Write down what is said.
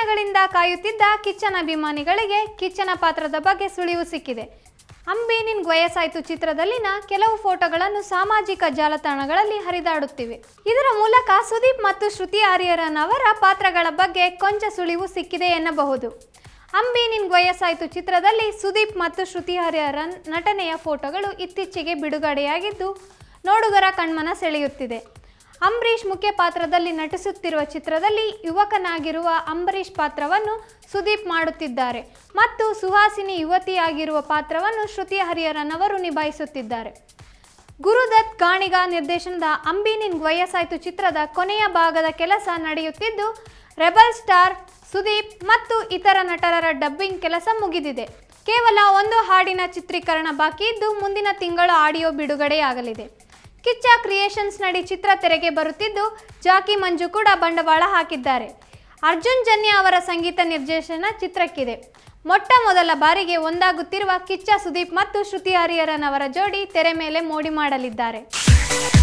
ದಿನಗಳಿಂದ ಕಾಯುತ್ತಿದ್ದ ಕಿಚ್ಚನ ಅಭಿಮಾನಿಗಳಿಗೆ ಕಿಚ್ಚನ ಪಾತ್ರದ ಬಗ್ಗೆ ಸುಳಿವು ಸಿಕ್ಕಿದೆ ಅಂಬಿ ನಿನ್ಗ್ ವಯಸ್ಸಾಯ್ತು ಚಿತ್ರದಲ್ಲಿನ ಕೆಲವು ಫೋಟೋಗಳನ್ನು ಸಾಮಾಜಿಕ ಜಾಲತಾಣಗಳಲ್ಲಿ ಹರಿದಾಡುತ್ತಿವೆ ಇದರ ಮೂಲಕ ಸುದೀಪ್ ಮತ್ತು ಶ್ರುತಿ ಆರ್ಯರನ್ ಅವರ ಪಾತ್ರಗಳ ಬಗ್ಗೆ ಕೊಂಚ ಸುಳಿವು ಸಿಕ್ಕಿದೆ ಎನ್ನಬಹುದು ಅಂಬಿ ನಿನ್ಗ್ ವಯಸ್ಸಾಯ್ತು ಚಿತ್ರದಲ್ಲಿ ಸುದೀಪ್ ಮತ್ತು ಶ್ರುತಿ ಹರಿಹರನ್ ನಟನೆಯ ಫೋಟೋಗಳು ಇತ್ತೀಚೆಗೆ ಬಿಡುಗಡೆಯಾಗಿದ್ದು ನೋಡುಗರ ಕಣ್ಮನ ಸೆಳೆಯುತ್ತಿದೆ ಅಂಬರೀಷ್ ಮುಖ್ಯ ಪಾತ್ರದಲ್ಲಿ ನಟಿಸುತ್ತಿರುವ ಚಿತ್ರದಲ್ಲಿ ಯುವಕನಾಗಿರುವ ಅಂಬರೀಷ್ ಪಾತ್ರವನ್ನು ಸುದೀಪ್ ಮಾಡುತ್ತಿದ್ದಾರೆ ಮತ್ತು ಸುಹಾಸಿನಿ ಯುವತಿಯಾಗಿರುವ ಪಾತ್ರವನ್ನು ಶ್ರುತಿ ಹರಿಹರನ್ ಅವರು ನಿಭಾಯಿಸುತ್ತಿದ್ದಾರೆ ಗುರುದತ್ ಗಾಣಿಗ ನಿರ್ದೇಶನದ ಅಂಬಿ ನಿನ್ಗ್ ವಯಸ್ಸಾಯ್ತು ಚಿತ್ರದ ಕೊನೆಯ ಭಾಗದ ಕೆಲಸ ನಡೆಯುತ್ತಿದ್ದು ರೆಬಲ್ ಸ್ಟಾರ್ ಸುದೀಪ್ ಮತ್ತು ಇತರ ನಟರ ಡಬ್ಬಿಂಗ್ ಕೆಲಸ ಮುಗಿದಿದೆ ಕೇವಲ ಒಂದು ಹಾಡಿನ ಚಿತ್ರೀಕರಣ ಬಾಕಿ ಇದ್ದು ಮುಂದಿನ ತಿಂಗಳು ಆಡಿಯೋ ಬಿಡುಗಡೆಯಾಗಲಿದೆ ಕಿಚ್ಚ ಕ್ರಿಯೇಷನ್ಸ್ ನಡಿ ಚಿತ್ರ ತೆರೆಗೆ ಬರುತ್ತಿದ್ದು ಜಾಕಿ ಮಂಜು ಕೂಡ ಬಂಡವಾಳ ಹಾಕಿದ್ದಾರೆ ಅರ್ಜುನ್ ಜನ್ಯ ಅವರ ಸಂಗೀತ ನಿರ್ದೇಶನ ಚಿತ್ರಕ್ಕಿದೆ ಮೊಟ್ಟ ಮೊದಲ ಬಾರಿಗೆ ಒಂದಾಗುತ್ತಿರುವ ಕಿಚ್ಚ ಸುದೀಪ್ ಮತ್ತು ಶ್ರುತಿ ಹರಿಹರನ್ ಅವರ ಜೋಡಿ ತೆರೆ ಮೇಲೆ ಮೋಡಿ ಮಾಡಲಿದ್ದಾರೆ